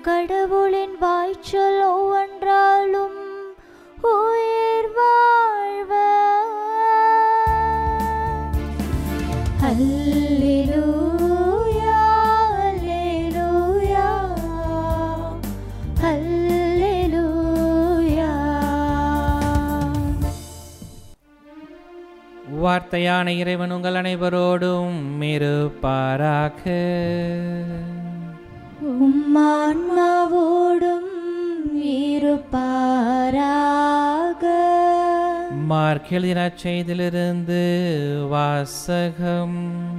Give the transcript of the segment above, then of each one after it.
கடவுளின் வாய்ச்சொல் ஒவ்வொன்றாலும் உயிர் வாழ்வ அல்லேலூயா அல்லேலூயா அல்லேலூயா வார்த்தையான இறைவன் உங்கள் அனைவரோடும் இருப்பாராக உம்மான்மாவோடும் இருப்பாராக மார்க் எழுதின செய்திலிருந்து வாசகம்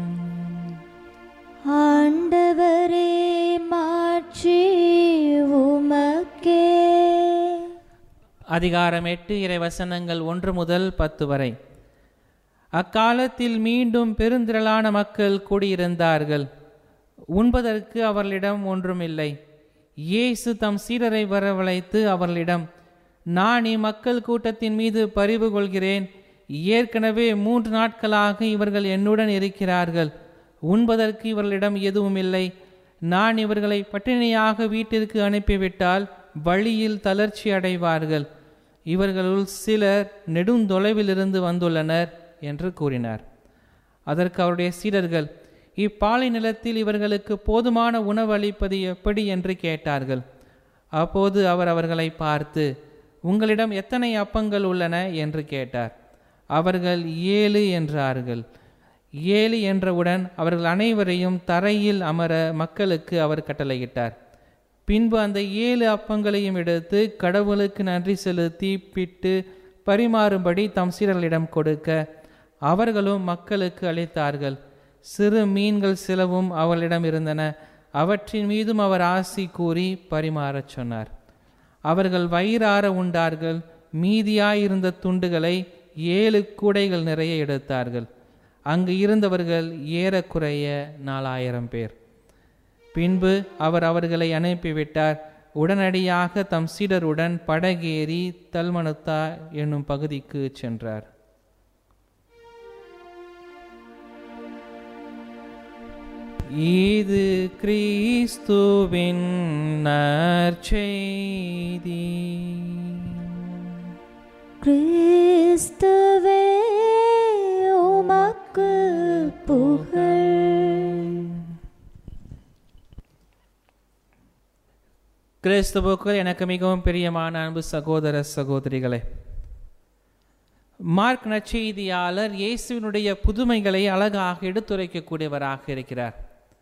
ஆண்டவரே மாட்சி உமக்கே அதிகாரம் எட்டு இறைவசனங்கள் ஒன்று முதல் பத்து வரை அக்காலத்தில் மீண்டும் பெருந்திரளான மக்கள் கூடியிருந்தார்கள் உண்பதற்கு அவர்களிடம் ஒன்றுமில்லை இயேசு தம் சீடரை வரவழைத்து அவர்களிடம் நான் இம்மக்கள் கூட்டத்தின் மீது பரிவு கொள்கிறேன் ஏற்கனவே மூன்று நாட்களாக இவர்கள் என்னுடன் இருக்கிறார்கள் உண்பதற்கு இவர்களிடம் எதுவும் இல்லை நான் இவர்களை பட்டினியாக வீட்டிற்கு அனுப்பிவிட்டால் வழியில் தளர்ச்சி அடைவார்கள் இவர்களுள் சிலர் நெடுந்தொலைவிலிருந்து வந்துள்ளனர் என்று கூறினார் அதற்கு அவருடைய சீடர்கள் இப்பாலை நிலத்தில் இவர்களுக்கு போதுமான உணவு அளிப்பது எப்படி என்று கேட்டார்கள் அப்போது அவர் அவர்களை பார்த்து உங்களிடம் எத்தனை அப்பங்கள் உள்ளன என்று கேட்டார் அவர்கள் ஏழு என்றார்கள் ஏழு என்றவுடன் அவர்கள் அனைவரையும் தரையில் அமர மக்களுக்கு அவர் கட்டளையிட்டார் பின்பு அந்த ஏழு அப்பங்களையும் எடுத்து கடவுளுக்கு நன்றி செலுத்தி பிட்டு பரிமாறும்படி தம் சீடர்களிடம் கொடுக்க அவர்களும் மக்களுக்கு அளித்தார்கள் சிறு மீன்கள் சிலவும் அவர்களிடம் இருந்தன அவற்றின் மீதும் அவர் ஆசி கூறி பரிமாறச் சொன்னார் அவர்கள் வயிறார உண்டார்கள் மீதியாயிருந்த துண்டுகளை ஏழு கூடைகள் நிறைய எடுத்தார்கள் அங்கு இருந்தவர்கள் ஏறக்குறைய நாலாயிரம் பேர் பின்பு அவர் அவர்களை அனுப்பிவிட்டார் உடனடியாக தம் சீடருடன் படகேறி தல்மனுத்தா என்னும் பகுதிக்கு சென்றார் இது கிறிஸ்துவின் நற்செய்தி கிறிஸ்துவே உமக்கு புகழ் கிறிஸ்துவுக்குள் எனக்கு மிகவும் பிரியமான அன்பு சகோதர சகோதரிகளே மார்க் நற்செய்தியாளர் இயேசுவினுடைய புதுமைகளை அழகாக எடுத்துரைக்கக்கூடியவராக இருக்கிறார்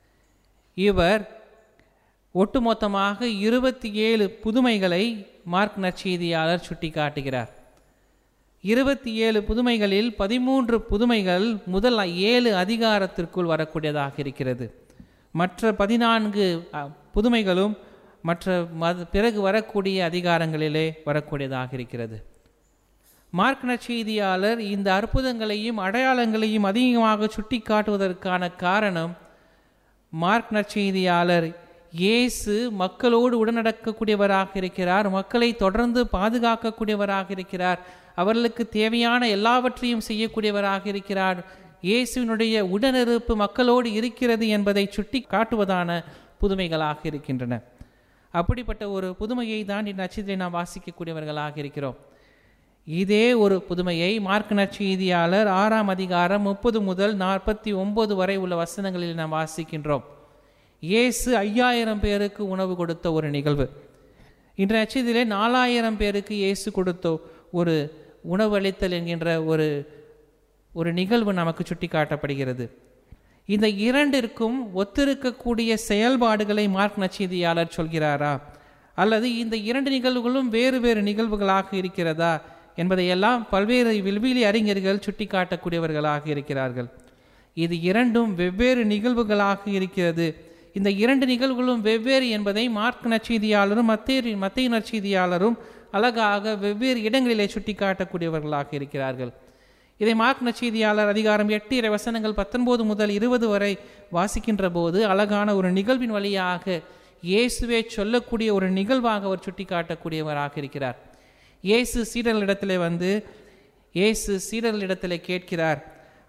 இவர் ஒட்டுமொத்தமாக இருபத்தி ஏழு புதுமைகளை மார்க் நற்செய்தியாளர் சுட்டிக்காட்டுகிறார் இருபத்தி ஏழு புதுமைகளில் பதிமூன்று புதுமைகள் முதல் ஏழு அதிகாரத்திற்குள் வரக்கூடியதாக இருக்கிறது மற்ற பதினான்கு அ, புதுமைகளும் மற்ற மத பிறகு வரக்கூடிய அதிகாரங்களிலே வரக்கூடியதாக இருக்கிறது மார்க் நற்செய்தியாளர் இந்த அற்புதங்களையும் அடையாளங்களையும் அதிகமாக சுட்டிக்காட்டுவதற்கான காரணம் மார்க் நற்செய்தியாளர் இயேசு மக்களோடு உடனடக்கக்கூடியவராக இருக்கிறார் மக்களை தொடர்ந்து பாதுகாக்கக்கூடியவராக இருக்கிறார் அவர்களுக்கு தேவையான எல்லாவற்றையும் செய்யக்கூடியவராக இருக்கிறார் இயேசுவினுடைய உடனிருப்பு மக்களோடு இருக்கிறது என்பதை சுட்டி காட்டுவதான புதுமைகளாக இருக்கின்றன அப்படிப்பட்ட ஒரு புதுமையை தான் இந்த நட்சத்திரை நாம் வாசிக்கக்கூடியவர்களாக இருக்கிறோம் இதே ஒரு புதுமையை மார்க் நற்செய்தியாளர் ஆறாம் அதிகாரம் முப்பது முதல் நாற்பத்தி ஒன்பது வரை உள்ள வசனங்களில் நாம் வாசிக்கின்றோம் இயேசு ஐயாயிரம் பேருக்கு உணவு கொடுத்த ஒரு நிகழ்வு இன்று நட்சத்திலே நாலாயிரம் பேருக்கு இயேசு கொடுத்த ஒரு உணவளித்தல் என்கின்ற ஒரு ஒரு நிகழ்வு நமக்கு சுட்டிக்காட்டப்படுகிறது இந்த இரண்டிற்கும் ஒத்திருக்கக்கூடிய செயல்பாடுகளை மார்க் நச்செய்தியாளர் சொல்கிறாரா அல்லது இந்த இரண்டு நிகழ்வுகளும் வேறு வேறு நிகழ்வுகளாக இருக்கிறதா என்பதையெல்லாம் பல்வேறு வில்வீலி அறிஞர்கள் சுட்டிக்காட்டக்கூடியவர்களாக இருக்கிறார்கள் இது இரண்டும் வெவ்வேறு நிகழ்வுகளாக இருக்கிறது இந்த இரண்டு நிகழ்வுகளும் வெவ்வேறு என்பதை மார்க் நற்செய்தியாளரும் மத்திய மத்திய நற்செய்தியாளரும் அழகாக வெவ்வேறு இடங்களிலே சுட்டிக்காட்டக்கூடியவர்களாக இருக்கிறார்கள் இதை மார்க் நற்செய்தியாளர் அதிகாரம் எட்டு இறை வசனங்கள் பத்தொன்பது முதல் இருபது வரை வாசிக்கின்ற போது அழகான ஒரு நிகழ்வின் வழியாக இயேசுவே சொல்லக்கூடிய ஒரு நிகழ்வாக அவர் சுட்டிக்காட்டக்கூடியவராக இருக்கிறார் இயேசு சீடர்களிடத்திலே வந்து இயேசு சீடர்களிடத்திலே கேட்கிறார்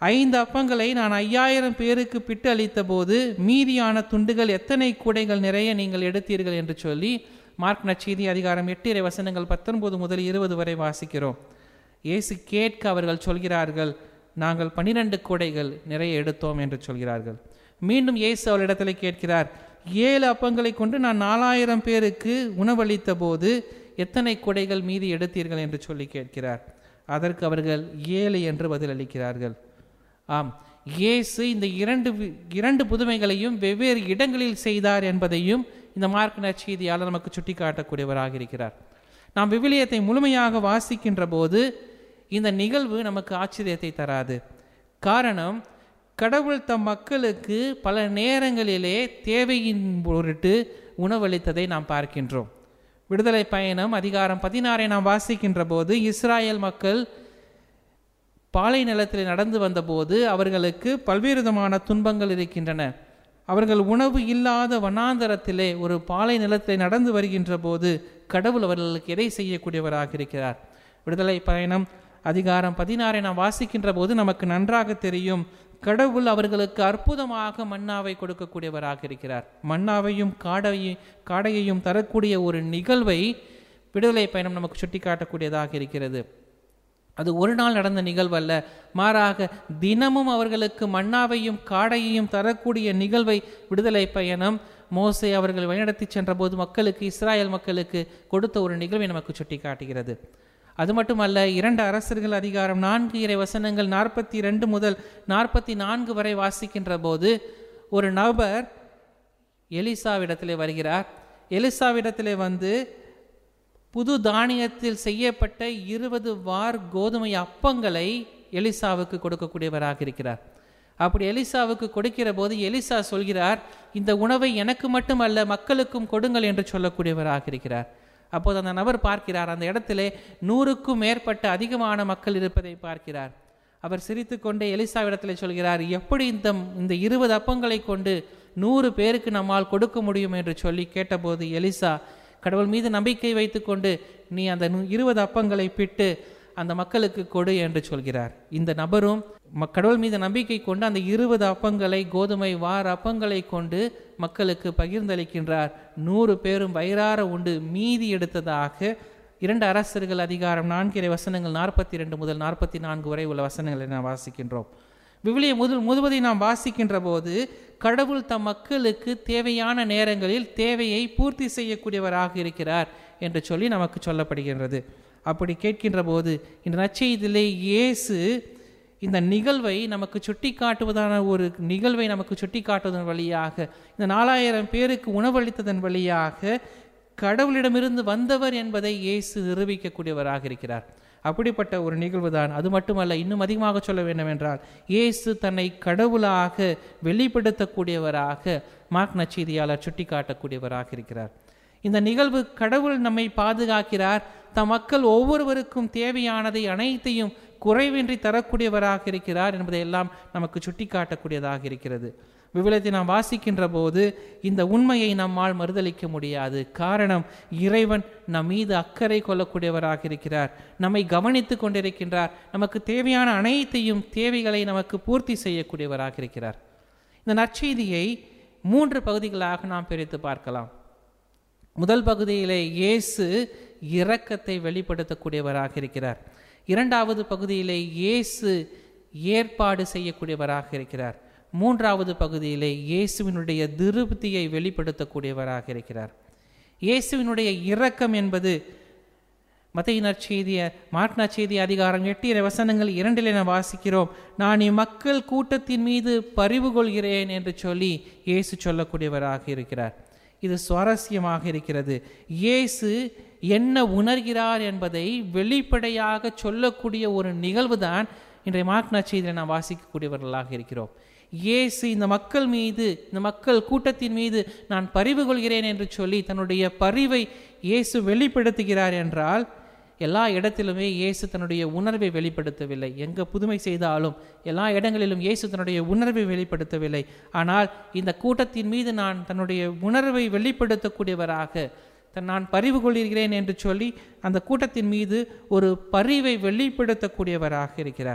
ஐந்து அப்பங்களை நான் ஐயாயிரம் பேருக்கு பிட்டு அளித்தபோது மீதியான துண்டுகள் எத்தனை கூடைகள் நிறைய நீங்கள் எடுத்தீர்கள் என்று சொல்லி மார்க் நச்செய்தி அதிகாரம் எட்டு இறை வசனங்கள் பத்தொன்பது முதல் இருபது வரை வாசிக்கிறோம் இயேசு கேட்க அவர்கள் சொல்கிறார்கள் நாங்கள் பன்னிரண்டு கூடைகள் நிறைய எடுத்தோம் என்று சொல்கிறார்கள் மீண்டும் இயேசு அவளிடத்தில் கேட்கிறார் ஏழு அப்பங்களை கொண்டு நான் நாலாயிரம் பேருக்கு உணவளித்த போது எத்தனை கூடைகள் மீதி எடுத்தீர்கள் என்று சொல்லி கேட்கிறார் அதற்கு அவர்கள் ஏழு என்று பதிலளிக்கிறார்கள் ஆம் இயேசு இந்த இரண்டு வி- இரண்டு புதுமைகளையும் வெவ்வேறு இடங்களில் செய்தார் என்பதையும் இந்த மார்க் நற்செய்தியாளர் நமக்கு சுட்டிக்காட்டக்கூடியவராக இருக்கிறார் நாம் விவிலியத்தை முழுமையாக வாசிக்கின்ற போது இந்த நிகழ்வு நமக்கு ஆச்சரியத்தை தராது காரணம் கடவுள் தம் மக்களுக்கு பல நேரங்களிலே தேவையின் பொருட்டு உணவளித்ததை நாம் பார்க்கின்றோம் விடுதலை பயணம் அதிகாரம் பதினாறை நாம் வாசிக்கின்ற போது இஸ்ராயேல் மக்கள் பாலை நிலத்தில் நடந்து வந்தபோது அவர்களுக்கு பல்வேறு விதமான துன்பங்கள் இருக்கின்றன அவர்கள் உணவு இல்லாத வனாந்தரத்திலே ஒரு பாலை நிலத்திலே நடந்து வருகின்ற போது கடவுள் அவர்களுக்கு எதை செய்யக்கூடியவராக இருக்கிறார் விடுதலை பயணம் அதிகாரம் பதினாறை நாம் வாசிக்கின்ற போது நமக்கு நன்றாக தெரியும் கடவுள் அவர்களுக்கு அற்புதமாக மன்னாவை கொடுக்கக்கூடியவராக இருக்கிறார் மன்னாவையும் காடையை காடையையும் தரக்கூடிய ஒரு நிகழ்வை விடுதலை பயணம் நமக்கு சுட்டிக்காட்டக்கூடியதாக இருக்கிறது அது ஒரு நாள் நடந்த நிகழ்வு அல்ல மாறாக தினமும் அவர்களுக்கு மன்னாவையும் காடையையும் தரக்கூடிய நிகழ்வை விடுதலை பயணம் மோசே அவர்கள் வழிநடத்தி சென்றபோது மக்களுக்கு இஸ்ராயல் மக்களுக்கு கொடுத்த ஒரு நிகழ்வை நமக்கு சுட்டிக்காட்டுகிறது அது மட்டுமல்ல இரண்டு அரசர்கள் அதிகாரம் நான்கு இறை வசனங்கள் நாற்பத்தி ரெண்டு முதல் நாற்பத்தி நான்கு வரை வாசிக்கின்ற போது ஒரு நபர் எலிசாவிடத்திலே வருகிறார் எலிசாவிடத்திலே வந்து புது தானியத்தில் செய்யப்பட்ட இருபது வார் கோதுமை அப்பங்களை எலிசாவுக்கு கொடுக்கக்கூடியவராக இருக்கிறார் அப்படி எலிசாவுக்கு கொடுக்கிற போது எலிசா சொல்கிறார் இந்த உணவை எனக்கு மட்டுமல்ல மக்களுக்கும் கொடுங்கள் என்று சொல்லக்கூடியவராக இருக்கிறார் அப்போது அந்த நபர் பார்க்கிறார் அந்த இடத்திலே நூறுக்கும் மேற்பட்ட அதிகமான மக்கள் இருப்பதை பார்க்கிறார் அவர் சிரித்துக்கொண்டே எலிசாவிடத்தில் சொல்கிறார் எப்படி இந்த இந்த இருபது அப்பங்களை கொண்டு நூறு பேருக்கு நம்மால் கொடுக்க முடியும் என்று சொல்லி கேட்டபோது எலிசா கடவுள் மீது நம்பிக்கை வைத்துக்கொண்டு நீ அந்த நு- இருபது அப்பங்களை பிட்டு அந்த மக்களுக்கு கொடு என்று சொல்கிறார் இந்த நபரும் ம- கடவுள் மீது நம்பிக்கை கொண்டு அந்த இருபது அப்பங்களை கோதுமை வார் அப்பங்களை கொண்டு மக்களுக்கு பகிர்ந்தளிக்கின்றார் நூறு பேரும் வயிறார உண்டு மீதி எடுத்ததாக இரண்டு அரசர்கள் அதிகாரம் நான்கிறை வசனங்கள் நாற்பத்தி ரெண்டு முதல் நாற்பத்தி நான்கு வரை உள்ள வசனங்களை நாம் வாசிக்கின்றோம் விவிலிய முதல் முழுவதை நாம் வாசிக்கின்ற போது கடவுள் தம் மக்களுக்கு தேவையான நேரங்களில் தேவையை பூர்த்தி செய்யக்கூடியவராக இருக்கிறார் என்று சொல்லி நமக்கு சொல்லப்படுகின்றது அப்படி கேட்கின்ற போது இந்த நற்செய்தியிலே இயேசு இந்த நிகழ்வை நமக்கு சுட்டி காட்டுவதான ஒரு நிகழ்வை நமக்கு சுட்டி காட்டுவதன் வழியாக இந்த நாலாயிரம் பேருக்கு உணவளித்ததன் வழியாக கடவுளிடமிருந்து வந்தவர் என்பதை இயேசு நிரூபிக்கக்கூடியவராக இருக்கிறார் அப்படிப்பட்ட ஒரு நிகழ்வுதான் அது மட்டுமல்ல இன்னும் அதிகமாக சொல்ல வேண்டுமென்றால் இயேசு தன்னை கடவுளாக வெளிப்படுத்தக்கூடியவராக மார்க் நச்செய்தியாளர் சுட்டி காட்டக்கூடியவராக இருக்கிறார் இந்த நிகழ்வு கடவுள் நம்மை பாதுகாக்கிறார் தம் மக்கள் ஒவ்வொருவருக்கும் தேவையானதை அனைத்தையும் குறைவின்றி தரக்கூடியவராக இருக்கிறார் என்பதை எல்லாம் நமக்கு சுட்டிக்காட்டக்கூடியதாக இருக்கிறது விவிலியத்தை நாம் வாசிக்கின்ற போது இந்த உண்மையை நம்மால் மறுதலிக்க முடியாது காரணம் இறைவன் நம் மீது அக்கறை கொள்ளக்கூடியவராக இருக்கிறார் நம்மை கவனித்து கொண்டிருக்கின்றார் நமக்கு தேவையான அனைத்தையும் தேவைகளை நமக்கு பூர்த்தி செய்யக்கூடியவராக இருக்கிறார் இந்த நற்செய்தியை மூன்று பகுதிகளாக நாம் பிரித்து பார்க்கலாம் முதல் பகுதியிலே இயேசு இரக்கத்தை வெளிப்படுத்தக்கூடியவராக இருக்கிறார் இரண்டாவது பகுதியிலே இயேசு ஏற்பாடு செய்யக்கூடியவராக இருக்கிறார் மூன்றாவது பகுதியிலே இயேசுவினுடைய திருப்தியை வெளிப்படுத்தக்கூடியவராக இருக்கிறார் இயேசுவினுடைய இரக்கம் என்பது மத்திய நற்செய்திய மார்க் நற்செய்தி அதிகாரம் எட்டு இறை வசனங்கள் இரண்டில் என வாசிக்கிறோம் நான் இம்மக்கள் கூட்டத்தின் மீது பரிவு கொள்கிறேன் என்று சொல்லி இயேசு சொல்லக்கூடியவராக இருக்கிறார் இது சுவாரஸ்யமாக இருக்கிறது இயேசு என்ன உணர்கிறார் என்பதை வெளிப்படையாக சொல்லக்கூடிய ஒரு நிகழ்வுதான் இன்றைய மார்க் நற்செய்தியில் நாம் வாசிக்கக்கூடியவர்களாக இருக்கிறோம் இயேசு இந்த மக்கள் மீது இந்த மக்கள் கூட்டத்தின் மீது நான் பரிவு கொள்கிறேன் என்று சொல்லி தன்னுடைய பரிவை இயேசு வெளிப்படுத்துகிறார் என்றால் எல்லா இடத்திலுமே இயேசு தன்னுடைய உணர்வை வெளிப்படுத்தவில்லை எங்க புதுமை செய்தாலும் எல்லா இடங்களிலும் இயேசு தன்னுடைய உணர்வை வெளிப்படுத்தவில்லை ஆனால் இந்த கூட்டத்தின் மீது நான் தன்னுடைய உணர்வை வெளிப்படுத்தக்கூடியவராக தன் நான் பரிவு கொள்கிறேன் என்று சொல்லி அந்த கூட்டத்தின் மீது ஒரு பரிவை வெளிப்படுத்தக்கூடியவராக இருக்கிறார்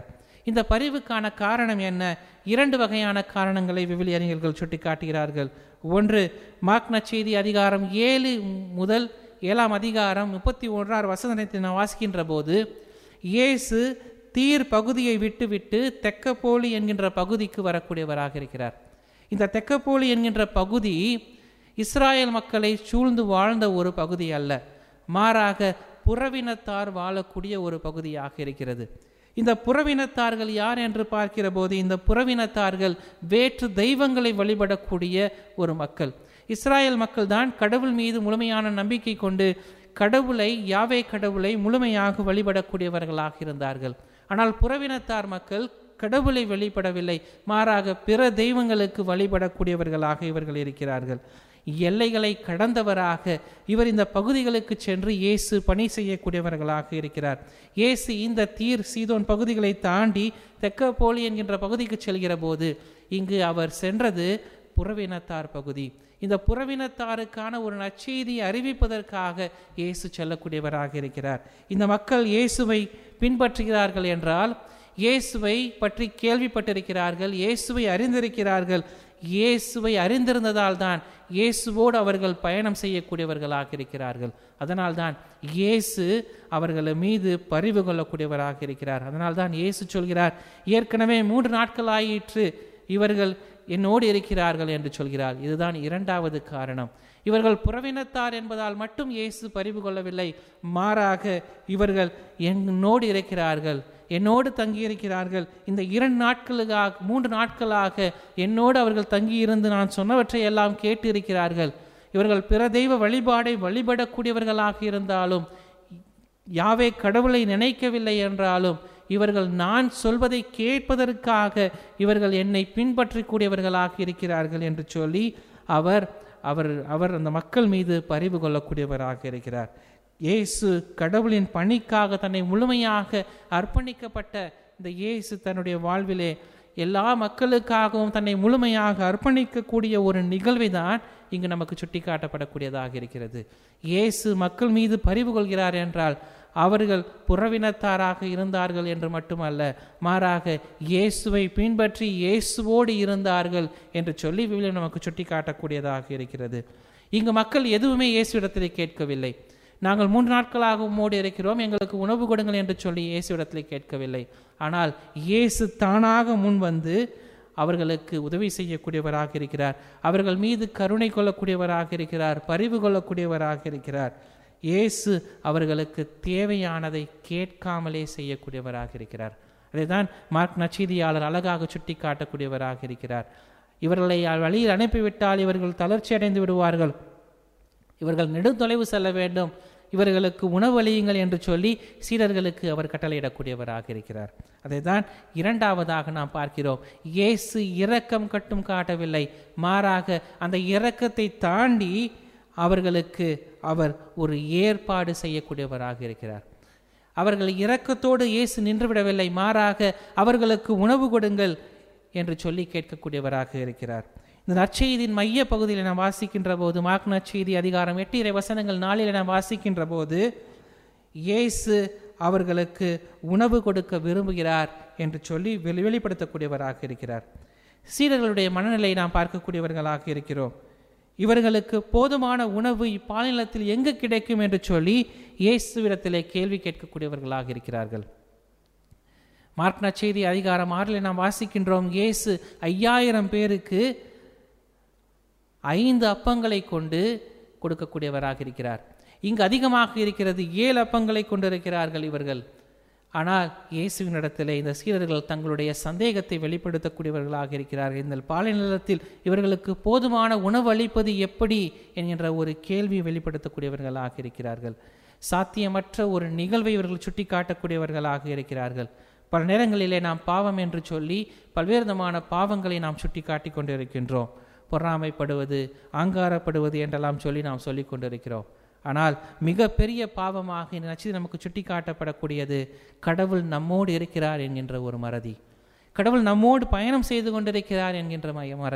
இந்த பரிவுக்கான காரணம் என்ன இரண்டு வகையான காரணங்களை விவிலி அறிஞர்கள் சுட்டிக்காட்டுகிறார்கள் ஒன்று மார்க் நற்செய்தி அதிகாரம் ஏழு முதல் ஏழாம் அதிகாரம் முப்பத்தி ஒன்றாறு வசனத்தை நாம் வாசிக்கின்ற போது இயேசு தீர் பகுதியை விட்டுவிட்டு தெக்கப்போலி என்கின்ற பகுதிக்கு வரக்கூடியவராக இருக்கிறார் இந்த தெக்கப்போலி என்கின்ற பகுதி இஸ்ராயேல் மக்களை சூழ்ந்து வாழ்ந்த ஒரு பகுதி அல்ல மாறாக புறவினத்தார் வாழக்கூடிய ஒரு பகுதியாக இருக்கிறது இந்த புறவினத்தார்கள் யார் என்று பார்க்கிற போது இந்த புறவினத்தார்கள் வேற்று தெய்வங்களை வழிபடக்கூடிய ஒரு மக்கள் இஸ்ராயேல் மக்கள் தான் கடவுள் மீது முழுமையான நம்பிக்கை கொண்டு கடவுளை யாவே கடவுளை முழுமையாக வழிபடக்கூடியவர்களாக இருந்தார்கள் ஆனால் புறவினத்தார் மக்கள் கடவுளை வழிபடவில்லை மாறாக பிற தெய்வங்களுக்கு வழிபடக்கூடியவர்களாக இவர்கள் இருக்கிறார்கள் எல்லைகளை கடந்தவராக இவர் இந்த பகுதிகளுக்கு சென்று இயேசு பணி செய்யக்கூடியவர்களாக இருக்கிறார் இயேசு இந்த தீர் சீதோன் பகுதிகளை தாண்டி தெக்கப்போலி என்கின்ற பகுதிக்கு செல்கிற போது இங்கு அவர் சென்றது புறவினத்தார் பகுதி இந்த புறவினத்தாருக்கான ஒரு நற்செய்தியை அறிவிப்பதற்காக இயேசு செல்லக்கூடியவராக இருக்கிறார் இந்த மக்கள் இயேசுவை பின்பற்றுகிறார்கள் என்றால் இயேசுவை பற்றி கேள்விப்பட்டிருக்கிறார்கள் இயேசுவை அறிந்திருக்கிறார்கள் இயேசுவை அறிந்திருந்ததால் தான் இயேசுவோடு அவர்கள் பயணம் செய்யக்கூடியவர்களாக இருக்கிறார்கள் அதனால்தான் இயேசு அவர்கள் மீது பரிவு கொள்ளக்கூடியவராக இருக்கிறார் அதனால்தான் இயேசு சொல்கிறார் ஏற்கனவே மூன்று நாட்கள் ஆயிற்று இவர்கள் என்னோடு இருக்கிறார்கள் என்று சொல்கிறார் இதுதான் இரண்டாவது காரணம் இவர்கள் புறவினத்தார் என்பதால் மட்டும் இயேசு பரிவு கொள்ளவில்லை மாறாக இவர்கள் என்னோடு இருக்கிறார்கள் என்னோடு தங்கியிருக்கிறார்கள் இந்த இரண்டு நாட்களுக்காக மூன்று நாட்களாக என்னோடு அவர்கள் தங்கியிருந்து நான் சொன்னவற்றை எல்லாம் கேட்டு இருக்கிறார்கள் இவர்கள் பிற தெய்வ வழிபாடை வழிபடக்கூடியவர்களாக இருந்தாலும் யாவே கடவுளை நினைக்கவில்லை என்றாலும் இவர்கள் நான் சொல்வதை கேட்பதற்காக இவர்கள் என்னை பின்பற்றக்கூடியவர்களாக இருக்கிறார்கள் என்று சொல்லி அவர் அவர் அவர் அந்த மக்கள் மீது பரிவு கொள்ளக்கூடியவராக இருக்கிறார் இயேசு கடவுளின் பணிக்காக தன்னை முழுமையாக அர்ப்பணிக்கப்பட்ட இந்த இயேசு தன்னுடைய வாழ்விலே எல்லா மக்களுக்காகவும் தன்னை முழுமையாக அர்ப்பணிக்கக்கூடிய ஒரு நிகழ்வை தான் இங்கு நமக்கு சுட்டிக்காட்டப்படக்கூடியதாக இருக்கிறது இயேசு மக்கள் மீது பரிவு கொள்கிறார் என்றால் அவர்கள் புறவினத்தாராக இருந்தார்கள் என்று மட்டுமல்ல மாறாக இயேசுவை பின்பற்றி இயேசுவோடு இருந்தார்கள் என்று சொல்லி விவிலியம் நமக்கு சுட்டிக்காட்டக்கூடியதாக இருக்கிறது இங்கு மக்கள் எதுவுமே இயேசுவிடத்திலே கேட்கவில்லை நாங்கள் மூன்று நாட்களாக உம்மோடு இருக்கிறோம் எங்களுக்கு உணவு கொடுங்கள் என்று சொல்லி இயேசுவிடத்தில் கேட்கவில்லை ஆனால் இயேசு தானாக முன் வந்து அவர்களுக்கு உதவி செய்யக்கூடியவராக இருக்கிறார் அவர்கள் மீது கருணை கொள்ளக்கூடியவராக இருக்கிறார் பரிவு கொள்ளக்கூடியவராக இருக்கிறார் இயேசு அவர்களுக்கு தேவையானதை கேட்காமலே செய்யக்கூடியவராக இருக்கிறார் அதைதான் மார்க் நச்சீதியாளர் அழகாக சுட்டி காட்டக்கூடியவராக இருக்கிறார் இவர்களை வழியில் அனுப்பிவிட்டால் இவர்கள் தளர்ச்சி அடைந்து விடுவார்கள் இவர்கள் நெடுந்தொலைவு செல்ல வேண்டும் இவர்களுக்கு உணவளியுங்கள் என்று சொல்லி சீடர்களுக்கு அவர் கட்டளையிடக்கூடியவராக இருக்கிறார் அதை தான் இரண்டாவதாக நாம் பார்க்கிறோம் இயேசு இரக்கம் கட்டும் காட்டவில்லை மாறாக அந்த இரக்கத்தை தாண்டி அவர்களுக்கு அவர் ஒரு ஏற்பாடு செய்யக்கூடியவராக இருக்கிறார் அவர்கள் இரக்கத்தோடு இயேசு நின்றுவிடவில்லை மாறாக அவர்களுக்கு உணவு கொடுங்கள் என்று சொல்லி கேட்கக்கூடியவராக இருக்கிறார் இந்த நற்செய்தியின் மைய பகுதியில் நாம் வாசிக்கின்ற போது மார்க் நற்செய்தி அதிகாரம் எட்டு இறை வசனங்கள் நாளில் நாம் வாசிக்கின்ற போது இயேசு அவர்களுக்கு உணவு கொடுக்க விரும்புகிறார் என்று சொல்லி வெளி வெளிப்படுத்தக்கூடியவராக இருக்கிறார் சீடர்களுடைய மனநிலை நாம் பார்க்கக்கூடியவர்களாக இருக்கிறோம் இவர்களுக்கு போதுமான உணவு இப்பாலினத்தில் எங்கு கிடைக்கும் என்று சொல்லி இயேசுவிடத்திலே கேள்வி கேட்கக்கூடியவர்களாக இருக்கிறார்கள் மார்க் நற்செய்தி அதிகாரம் ஆறில் நாம் வாசிக்கின்றோம் இயேசு ஐயாயிரம் பேருக்கு ஐந்து அப்பங்களை கொண்டு கொடுக்கக்கூடியவராக இருக்கிறார் இங்கு அதிகமாக இருக்கிறது ஏழு அப்பங்களை கொண்டிருக்கிறார்கள் இவர்கள் ஆனால் இயேசுவின் இடத்திலே இந்த சீடர்கள் தங்களுடைய சந்தேகத்தை வெளிப்படுத்தக்கூடியவர்களாக இருக்கிறார்கள் இந்த பாலைநிலத்தில் இவர்களுக்கு போதுமான உணவு அளிப்பது எப்படி என்கின்ற ஒரு கேள்வியை வெளிப்படுத்தக்கூடியவர்களாக இருக்கிறார்கள் சாத்தியமற்ற ஒரு நிகழ்வை இவர்கள் சுட்டி காட்டக்கூடியவர்களாக இருக்கிறார்கள் பல நேரங்களிலே நாம் பாவம் என்று சொல்லி பல்வேறு விதமான பாவங்களை நாம் சுட்டி காட்டி கொண்டிருக்கின்றோம் பொறாமைப்படுவது ஆங்காரப்படுவது என்றெல்லாம் சொல்லி நாம் சொல்லி கொண்டிருக்கிறோம் ஆனால் மிக பெரிய பாவமாக இந்த நச்சு நமக்கு சுட்டி காட்டப்படக்கூடியது கடவுள் நம்மோடு இருக்கிறார் என்கின்ற ஒரு மறதி கடவுள் நம்மோடு பயணம் செய்து கொண்டிருக்கிறார் என்கின்ற மய மறதி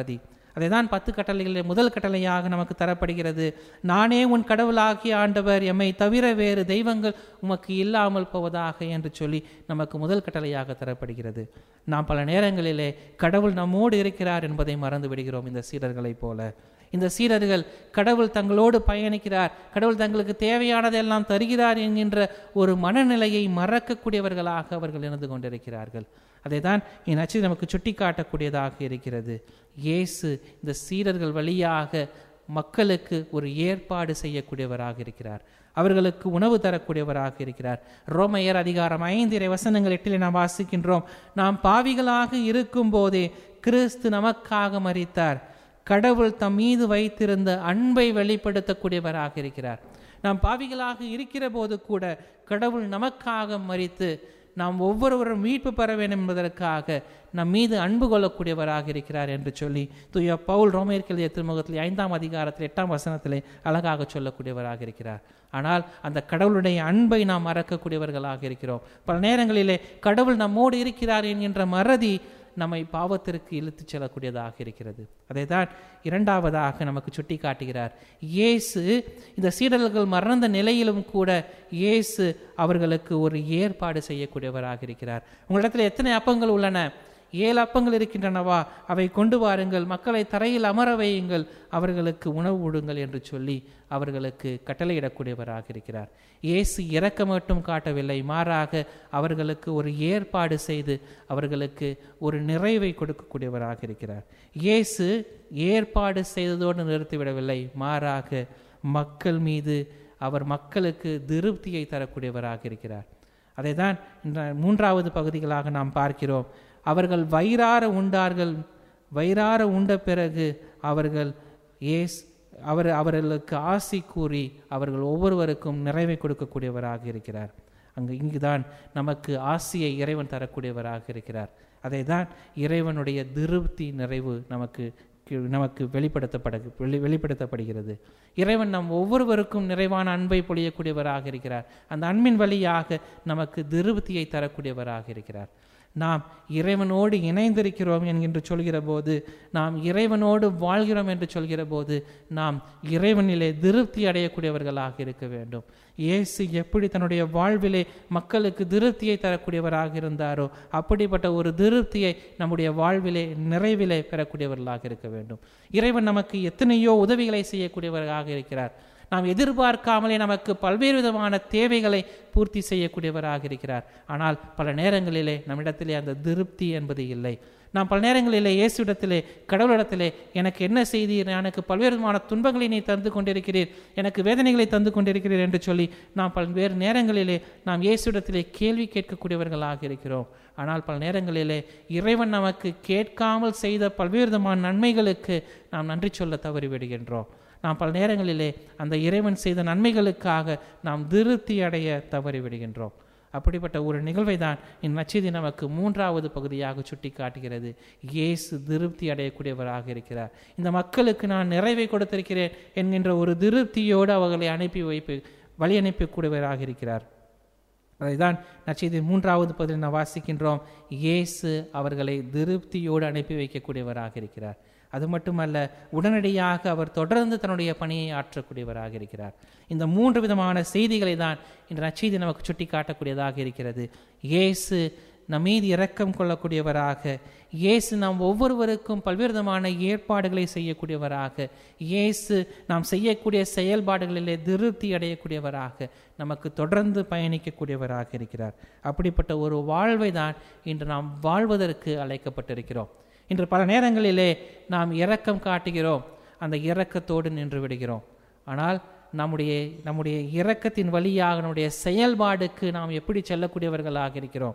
அதைதான் பத்து கட்டளைகளில் முதல் கட்டளையாக நமக்கு தரப்படுகிறது நானே உன் கடவுளாகிய ஆண்டவர் எம்மை தவிர வேறு தெய்வங்கள் உமக்கு இல்லாமல் போவதாக என்று சொல்லி நமக்கு முதல் கட்டளையாக தரப்படுகிறது நாம் பல நேரங்களிலே கடவுள் நம்மோடு இருக்கிறார் என்பதை மறந்து விடுகிறோம் இந்த சீடர்களைப் போல இந்த சீடர்கள் கடவுள் தங்களோடு பயணிக்கிறார் கடவுள் தங்களுக்கு தேவையானதெல்லாம் தருகிறார் என்கின்ற ஒரு மனநிலையை மறக்கக்கூடியவர்களாக அவர்கள் இருந்து கொண்டிருக்கிறார்கள் அதை தான் என் அச்சு நமக்கு சுட்டி காட்டக்கூடியதாக இருக்கிறது இயேசு இந்த சீடர்கள் வழியாக மக்களுக்கு ஒரு ஏற்பாடு செய்யக்கூடியவராக இருக்கிறார் அவர்களுக்கு உணவு தரக்கூடியவராக இருக்கிறார் ரோமையர் அதிகாரம் ஐந்து இறை வசனங்கள் எட்டிலே நாம் வாசிக்கின்றோம் நாம் பாவிகளாக இருக்கும் போதே கிறிஸ்து நமக்காக மறித்தார் கடவுள் தம் மீது வைத்திருந்த அன்பை வெளிப்படுத்தக்கூடியவராக இருக்கிறார் நாம் பாவிகளாக இருக்கிற போது கூட கடவுள் நமக்காக மறித்து நாம் ஒவ்வொருவரும் மீட்பு பெற வேண்டும் என்பதற்காக நம் மீது அன்பு கொள்ளக்கூடியவராக இருக்கிறார் என்று சொல்லி தூய பவுல் ரோமையர் எழுதிய திருமுகத்தில் ஐந்தாம் அதிகாரத்தில் எட்டாம் வசனத்திலே அழகாக சொல்லக்கூடியவராக இருக்கிறார் ஆனால் அந்த கடவுளுடைய அன்பை நாம் மறக்கக்கூடியவர்களாக இருக்கிறோம் பல நேரங்களிலே கடவுள் நம்மோடு இருக்கிறார் என்கின்ற மறதி நம்மை பாவத்திற்கு இழுத்துச் செல்லக்கூடியதாக இருக்கிறது அதை தான் இரண்டாவதாக நமக்கு சுட்டி காட்டுகிறார் இயேசு இந்த சீடர்கள் மறந்த நிலையிலும் கூட இயேசு அவர்களுக்கு ஒரு ஏற்பாடு செய்யக்கூடியவராக இருக்கிறார் உங்களிடத்தில் எத்தனை அப்பங்கள் உள்ளன ஏழு அப்பங்கள் இருக்கின்றனவா அவை கொண்டு வாருங்கள் மக்களை தரையில் அமர வையுங்கள் அவர்களுக்கு உணவு விடுங்கள் என்று சொல்லி அவர்களுக்கு கட்டளையிடக்கூடியவராக இருக்கிறார் இயேசு இறக்க மட்டும் காட்டவில்லை மாறாக அவர்களுக்கு ஒரு ஏற்பாடு செய்து அவர்களுக்கு ஒரு நிறைவை கொடுக்கக்கூடியவராக இருக்கிறார் இயேசு ஏற்பாடு செய்ததோடு நிறுத்திவிடவில்லை மாறாக மக்கள் மீது அவர் மக்களுக்கு திருப்தியை தரக்கூடியவராக இருக்கிறார் அதை தான் இந்த மூன்றாவது பகுதிகளாக நாம் பார்க்கிறோம் அவர்கள் வயிறார உண்டார்கள் வயிறார உண்ட பிறகு அவர்கள் ஏஸ் அவர் அவர்களுக்கு ஆசி கூறி அவர்கள் ஒவ்வொருவருக்கும் நிறைவை கொடுக்கக்கூடியவராக இருக்கிறார் அங்கு இங்குதான் நமக்கு ஆசியை இறைவன் தரக்கூடியவராக இருக்கிறார் அதை தான் இறைவனுடைய திருப்தி நிறைவு நமக்கு கி- நமக்கு வெளிப்படுத்தப்பட வெளி வெளிப்படுத்தப்படுகிறது இறைவன் நம் ஒவ்வொருவருக்கும் நிறைவான அன்பை பொழியக்கூடியவராக இருக்கிறார் அந்த அன்பின் வழியாக நமக்கு திருப்தியை தரக்கூடியவராக இருக்கிறார் நாம் இறைவனோடு இணைந்திருக்கிறோம் என்கின்ற சொல்கிற போது நாம் இறைவனோடு வாழ்கிறோம் என்று சொல்கிற போது நாம் இறைவனிலே திருப்தி அடையக்கூடியவர்களாக இருக்க வேண்டும் இயேசு எப்படி தன்னுடைய வாழ்விலே மக்களுக்கு திருப்தியை தரக்கூடியவராக இருந்தாரோ அப்படிப்பட்ட ஒரு திருப்தியை நம்முடைய வாழ்விலே நிறைவிலே பெறக்கூடியவர்களாக இருக்க வேண்டும் இறைவன் நமக்கு எத்தனையோ உதவிகளை செய்யக்கூடியவராக இருக்கிறார் நாம் எதிர்பார்க்காமலே நமக்கு பல்வேறு விதமான தேவைகளை பூர்த்தி செய்யக்கூடியவராக இருக்கிறார் ஆனால் பல நேரங்களிலே நம்மிடத்திலே அந்த திருப்தி என்பது இல்லை நாம் பல நேரங்களிலே இயேசுவிடத்திலே கடவுளிடத்திலே எனக்கு என்ன செய்தீர் எனக்கு பல்வேறு விதமான துன்பங்களை நீ தந்து கொண்டிருக்கிறீர் எனக்கு வேதனைகளை தந்து கொண்டிருக்கிறீர் என்று சொல்லி நாம் பல்வேறு நேரங்களிலே நாம் இயேசுவிடத்திலே கேள்வி கேட்கக்கூடியவர்களாக இருக்கிறோம் ஆனால் பல நேரங்களிலே இறைவன் நமக்கு கேட்காமல் செய்த பல்வேறு விதமான நன்மைகளுக்கு நாம் நன்றி சொல்ல தவறிவிடுகின்றோம் நாம் பல நேரங்களிலே அந்த இறைவன் செய்த நன்மைகளுக்காக நாம் திருப்தி அடைய தவறிவிடுகின்றோம் அப்படிப்பட்ட ஒரு நிகழ்வை தான் இந்நச்செய்தி நமக்கு மூன்றாவது பகுதியாக சுட்டி காட்டுகிறது இயேசு திருப்தி அடையக்கூடியவராக இருக்கிறார் இந்த மக்களுக்கு நான் நிறைவை கொடுத்திருக்கிறேன் என்கின்ற ஒரு திருப்தியோடு அவர்களை அனுப்பி வைப்பு வழி அனுப்பக்கூடியவராக இருக்கிறார் அதைதான் நச்செய்தி மூன்றாவது பகுதியில் நாம் வாசிக்கின்றோம் இயேசு அவர்களை திருப்தியோடு அனுப்பி வைக்கக்கூடியவராக இருக்கிறார் அது மட்டுமல்ல உடனடியாக அவர் தொடர்ந்து தன்னுடைய பணியை ஆற்றக்கூடியவராக இருக்கிறார் இந்த மூன்று விதமான செய்திகளை தான் இந்த நச்செய்தி நமக்கு சுட்டி காட்டக்கூடியதாக இருக்கிறது இயேசு நம் மீது இரக்கம் கொள்ளக்கூடியவராக இயேசு நாம் ஒவ்வொருவருக்கும் பல்வேறு விதமான ஏற்பாடுகளை செய்யக்கூடியவராக இயேசு நாம் செய்யக்கூடிய செயல்பாடுகளிலே திருப்தி அடையக்கூடியவராக நமக்கு தொடர்ந்து பயணிக்கக்கூடியவராக இருக்கிறார் அப்படிப்பட்ட ஒரு வாழ்வை தான் இன்று நாம் வாழ்வதற்கு அழைக்கப்பட்டிருக்கிறோம் இன்று பல நேரங்களிலே நாம் இரக்கம் காட்டுகிறோம் அந்த இரக்கத்தோடு நின்று விடுகிறோம் ஆனால் நம்முடைய நம்முடைய இரக்கத்தின் வழியாக நம்முடைய செயல்பாடுக்கு நாம் எப்படி செல்லக்கூடியவர்களாக இருக்கிறோம்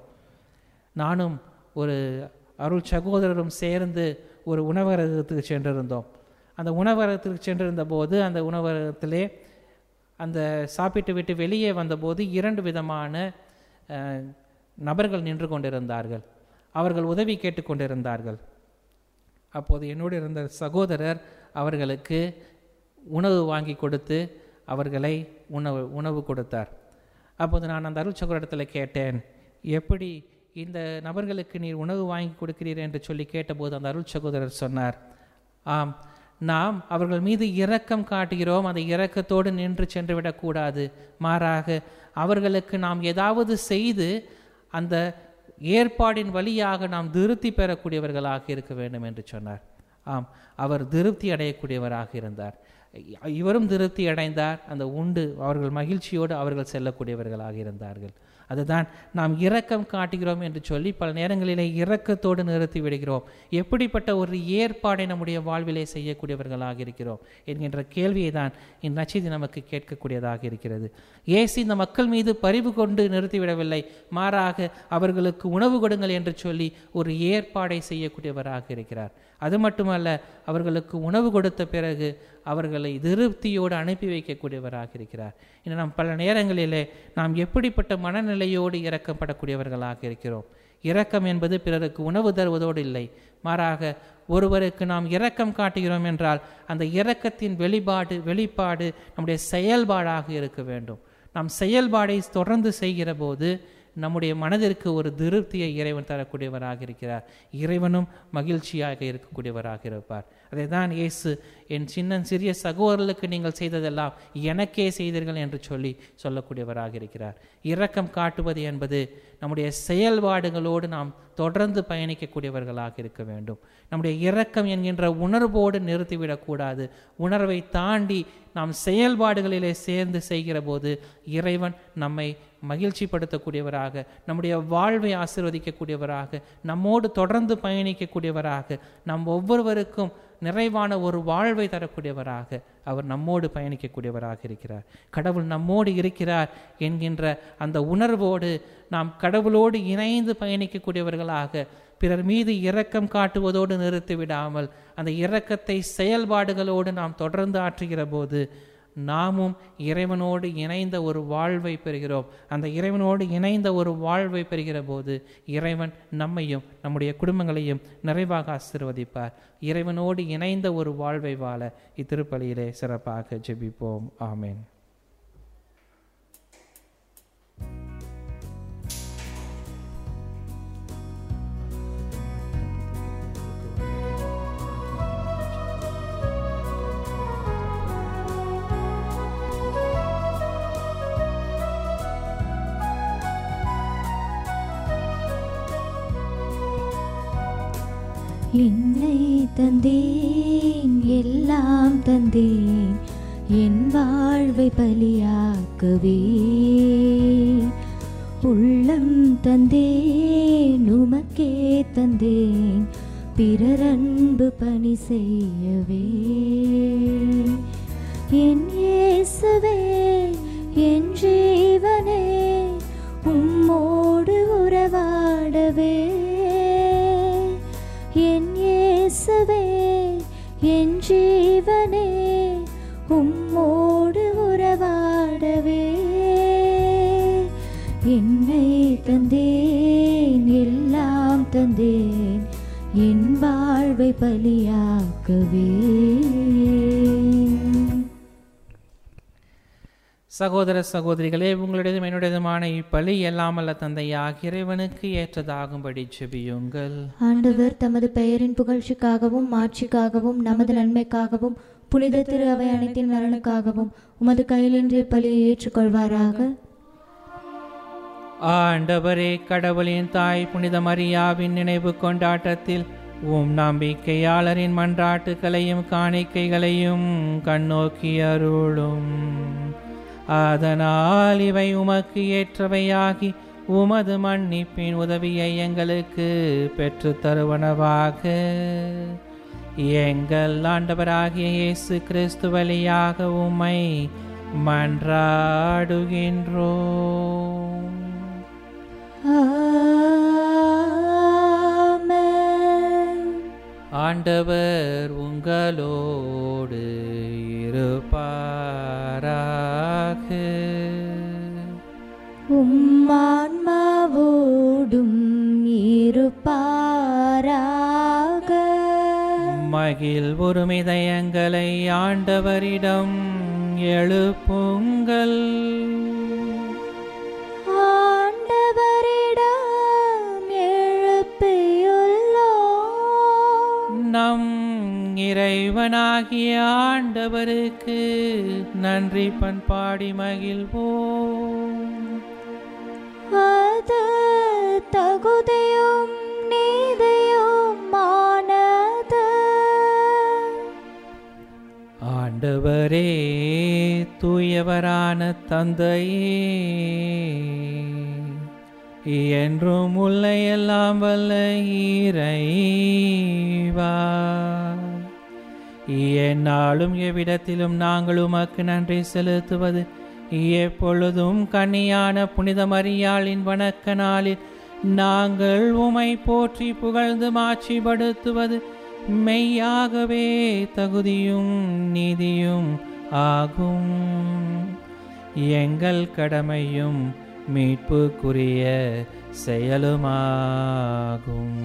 நானும் ஒரு அருள் சகோதரரும் சேர்ந்து ஒரு உணவகத்துக்கு சென்றிருந்தோம் அந்த உணவகத்துக்கு சென்றிருந்த போது அந்த உணவகத்திலே அந்த சாப்பிட்டு விட்டு வெளியே வந்தபோது இரண்டு விதமான அஹ், நபர்கள் நின்று கொண்டிருந்தார்கள் அவர்கள் உதவி கேட்டுக்கொண்டிருந்தார்கள் அப்போது என்னோடு இருந்த சகோதரர் அவர்களுக்கு உணவு வாங்கி கொடுத்து அவர்களை உணவு உணவு கொடுத்தார் அப்போது நான் அந்த அருள் சகோதரத்தில் கேட்டேன் எப்படி இந்த நபர்களுக்கு நீர் உணவு வாங்கி கொடுக்கிறீர் என்று சொல்லி கேட்டபோது அந்த அருள் சகோதரர் சொன்னார் ஆம் நாம் அவர்கள் மீது இரக்கம் காட்டுகிறோம் அந்த இரக்கத்தோடு நின்று சென்று விடக்கூடாது மாறாக அவர்களுக்கு நாம் ஏதாவது செய்து அந்த ஏற்பாடின் வழியாக நாம் திருப்தி பெறக்கூடியவர்களாக இருக்க வேண்டும் என்று சொன்னார் ஆம் அவர் திருப்தி அடையக்கூடியவராக இருந்தார் இவரும் திருப்தி அடைந்தார் அந்த உண்டு அவர்கள் மகிழ்ச்சியோடு அவர்கள் செல்லக்கூடியவர்களாக இருந்தார்கள் அதுதான் நாம் இரக்கம் காட்டுகிறோம் என்று சொல்லி பல நேரங்களிலே இரக்கத்தோடு நிறுத்தி விடுகிறோம் எப்படிப்பட்ட ஒரு ஏற்பாடை நம்முடைய வாழ்விலே செய்யக்கூடியவர்களாக இருக்கிறோம் என்கின்ற கேள்வியை தான் இந்நச்செய்தி நமக்கு கேட்கக்கூடியதாக இருக்கிறது ஏசி இந்த மக்கள் மீது பரிவு கொண்டு நிறுத்திவிடவில்லை மாறாக அவர்களுக்கு உணவு கொடுங்கள் என்று சொல்லி ஒரு ஏற்பாடை செய்யக்கூடியவராக இருக்கிறார் அது மட்டுமல்ல அவர்களுக்கு உணவு கொடுத்த பிறகு அவர்களை திருப்தியோடு அனுப்பி வைக்கக்கூடியவராக இருக்கிறார் இன்னும் நாம் பல நேரங்களிலே நாம் எப்படிப்பட்ட மனநிலையோடு இறக்கப்படக்கூடியவர்களாக இருக்கிறோம் இரக்கம் என்பது பிறருக்கு உணவு தருவதோடு இல்லை மாறாக ஒருவருக்கு நாம் இரக்கம் காட்டுகிறோம் என்றால் அந்த இரக்கத்தின் வெளிப்பாடு வெளிப்பாடு நம்முடைய செயல்பாடாக இருக்க வேண்டும் நாம் செயல்பாடை தொடர்ந்து செய்கிற போது நம்முடைய மனதிற்கு ஒரு திருப்தியை இறைவன் தரக்கூடியவராக இருக்கிறார் இறைவனும் மகிழ்ச்சியாக இருக்கக்கூடியவராக இருப்பார் அதை தான் இயேசு என் சின்ன சிறிய சகோதரர்களுக்கு நீங்கள் செய்ததெல்லாம் எனக்கே செய்தீர்கள் என்று சொல்லி சொல்லக்கூடியவராக இருக்கிறார் இரக்கம் காட்டுவது என்பது நம்முடைய செயல்பாடுகளோடு நாம் தொடர்ந்து பயணிக்கக்கூடியவர்களாக இருக்க வேண்டும் நம்முடைய இரக்கம் என்கின்ற உணர்வோடு நிறுத்திவிடக்கூடாது உணர்வை தாண்டி நாம் செயல்பாடுகளிலே சேர்ந்து செய்கிற போது இறைவன் நம்மை மகிழ்ச்சிப்படுத்தக்கூடியவராக நம்முடைய வாழ்வை ஆசிர்வதிக்கக்கூடியவராக நம்மோடு தொடர்ந்து பயணிக்கக்கூடியவராக நம் ஒவ்வொருவருக்கும் நிறைவான ஒரு வாழ்வை தரக்கூடியவராக அவர் நம்மோடு பயணிக்கக்கூடியவராக இருக்கிறார் கடவுள் நம்மோடு இருக்கிறார் என்கின்ற அந்த உணர்வோடு நாம் கடவுளோடு இணைந்து பயணிக்கக்கூடியவர்களாக பிறர் மீது இரக்கம் காட்டுவதோடு நிறுத்திவிடாமல் அந்த இரக்கத்தை செயல்பாடுகளோடு நாம் தொடர்ந்து ஆற்றுகிற போது நாமும் இறைவனோடு இணைந்த ஒரு வாழ்வை பெறுகிறோம் அந்த இறைவனோடு இணைந்த ஒரு வாழ்வை பெறுகிற போது இறைவன் நம்மையும் நம்முடைய குடும்பங்களையும் நிறைவாக ஆசிர்வதிப்பார் இறைவனோடு இணைந்த ஒரு வாழ்வை வாழ இத்திருப்பலியிலே சிறப்பாக ஜெபிப்போம் ஆமேன் என்னை தந்தேன் எல்லாம் தந்தேன் என் வாழ்வை பலியாக்கவே உள்ளம் தந்தேன் உமக்கே தந்தேன் பிறர் அன்பு பணி செய்யவே என் இயேசுவே என் ஜீவனே உம்மோடு உறவாடவே என் இயேசுவே என் ஜீவனே உம்மோடு உறவாடவே என்னை தந்தேன் எல்லாம் தந்தேன் என் வாழ்வை பலியாக்கவே சகோதர சகோதரிகளே உங்களுடையதும் என்னுடையதுமான இப்பலி எல்லாமல்ல தந்தையாக இறைவனுக்கு ஏற்றதாகும்படி செபியுங்கள் ஆண்டவர் தமது பெயரின் புகழ்ச்சிக்காகவும் மாட்சிக்காகவும் நமது நன்மைக்காகவும் புனித திரு அவை அனைத்தின் நலனுக்காகவும் உமது கையிலின்றி பலியை ஏற்றுக்கொள்வாராக ஆண்டவரே கடவுளின் தாய் புனித மரியாவின் நினைவு கொண்டாட்டத்தில் உம் நம்பிக்கையாளரின் மன்றாட்டுகளையும் காணிக்கைகளையும் கண்ணோக்கி அருளும் அதனால் இவை உமக்கு ஏற்றவையாகி உமது மன்னிப்பின் உதவியை எங்களுக்கு பெற்றுத் தருவனவாக எங்கள் ஆண்டவராகிய இயேசு கிறிஸ்து வழியாக உம்மை மன்றாடுகின்றோம் ஆமென். ஆண்டவர் உங்களோடு இருப்பாராக உம்மான்மாவோடும் இருப்பாராக மகிழ் ஒருமிதயங்களை ஆண்டவரிடம் எழுப்புங்கள் ஆண்டவரிடம் எழுப்பியுள்ளோம் நம் இறைவனாகிய ஆண்டவருக்கு நன்றி பண்பாடி மகிழ்வோம் அது தகுதியும் நீதியும் மானது ஆண்டவரே தூயவரான தந்தையே என்றும் உள்ள எல்லாம் வல்ல இறைவா எந்நாளும் எவ்விடத்திலும் நாங்கள் உமக்கு நன்றி செலுத்துவது எப்பொழுதும் கன்னியான புனித மரியாளின் வணக்க நாளில் நாங்கள் உமை போற்றி புகழ்ந்து மாட்சிப்படுத்துவது மெய்யாகவே தகுதியும் நீதியும் ஆகும் எங்கள் கடமையும் மீட்புக்குரிய செயலுமாகும்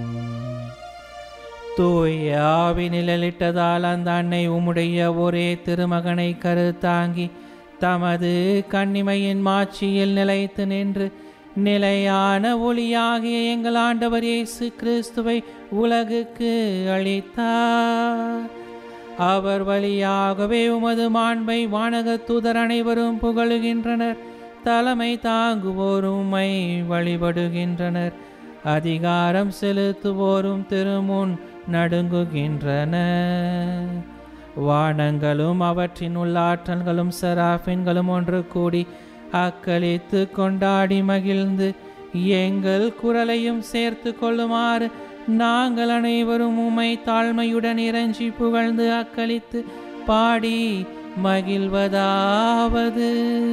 தூய ஆவி நிழலிட்டதால் அந்த அன்னை உம்முடைய ஒரே திருமகனை கருத்தாங்கி தமது கன்னிமையின் மாட்சியில் நிலைத்து நின்று நிலையான ஒளியாகிய எங்கள் ஆண்டவர் இயேசு கிறிஸ்துவை உலகுக்கு அளித்தார் அவர் வழியாகவே உமது மாண்பை வானக தூதர் அனைவரும் புகழுகின்றனர் தலைமை தாங்குவோரும் உம்மை வழிபடுகின்றனர் அதிகாரம் செலுத்துவோரும் திருமுன் நடுங்குகின்றனர் வானங்களும் அவற்றின் உள்ளாற்றல்களும் செராஃபின்களும் ஒன்று கூடி அக்களித்து கொண்டாடி மகிழ்ந்து எங்கள் குரலையும் சேர்த்து கொள்ளுமாறு நாங்கள் அனைவரும் உம்மை தாழ்மையுடன் இறைஞ்சி புகழ்ந்து அக்களித்து பாடி மகிழ்வதாவது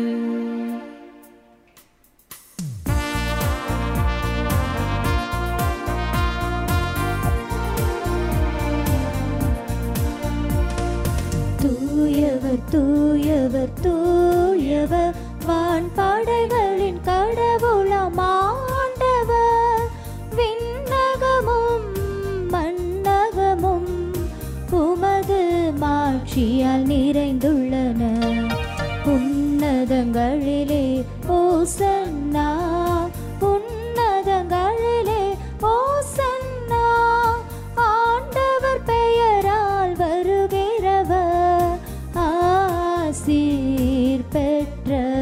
தூயவர் தூயவர் தூயவர் வான் படைகளின் கடவுளம் ஆண்டவர் விண்ணகமும் மண்ணகமும் உமது மாட்சியால் நிறைந்துள்ளன உன்னதங்களிலே ஓசன்னா உன்னதங்களிலே ஓசன்னா ஆண்டவர் பெயரால் வருகிறவர் ஆசீர் பெற்றவர்